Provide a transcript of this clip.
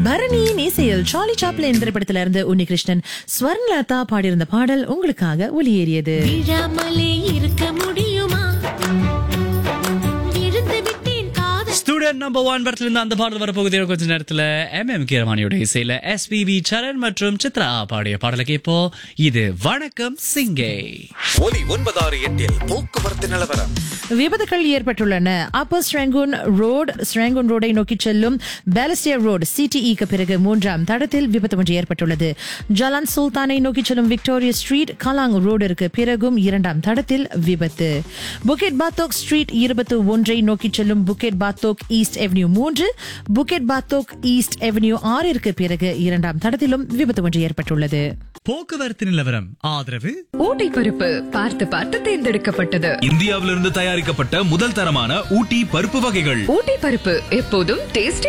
பரணியின் இசையில் Charlie Chaplin திரைப்படத்தில இருந்து உன்னிகிருஷ்ணன் ஸ்வர்ணலதா பாடியிருந்த பாடல் உங்களுக்காக ஒலியேறியது விழாமலே இருக்க முடியுமா விழுந்து விட்டேன் காதல் ஸ்டூடெண்ட் நம்பர் ஒன் படத்துல இருந்து அந்த பாடல் வரப்போகுது இன்னும் கொஞ்ச நேரத்துல எம் எம் கீரவாணியோட இசையில எஸ்பிபி சரண் மற்றும் சித்ரா பாடிய பாடலை கேட்போ இது வணக்கம் சிங்கை ஒலி ஒன்பதாறு எட்டில் போக்குவரத்து நிலவரம் விபத்துகள் ஏற்பட்டுள்ளன அப்பர் ஸ்ரேங்கூன் ரோடு ஸ்ரேங்கூன் ரோடை நோக்கி செல்லும் பேலஸ்டியர் ரோடு சிடிஇக்கு பிறகு மூன்றாம் தடத்தில் விபத்து ஒன்று ஏற்பட்டுள்ளது ஜலான் சுல்தானை நோக்கி செல்லும் விக்டோரியா ஸ்ட்ரீட் கலாங் ரோடிற்கு பிறகும் இரண்டாம் தடத்தில் விபத்து புக்கெட் பாத்தோக் ஸ்ட்ரீட் இருபத்து ஒன்றை நோக்கி செல்லும் புக்கெட் பாத்தோக் ஈஸ்ட் எவென்யூ மூன்று புக்கெட் பாத்தோக் ஈஸ்ட் எவென்யூ ஆறிற்கு பிறகு இரண்டாம் தடத்திலும் விபத்து ஒன்று ஏற்பட்டுள்ளது போக்குவரத்து நிலவரம் ஆதரவு ஊட்டி பருப்பு பார்த்து பார்த்து தேர்ந்தெடுக்கப்பட்டது இந்தியாவிலிருந்து தயாரிக்கப்பட்ட முதல் தரமான ஊட்டி பருப்பு வகைகள் ஊட்டி பருப்பு எப்போதும் டேஸ்டி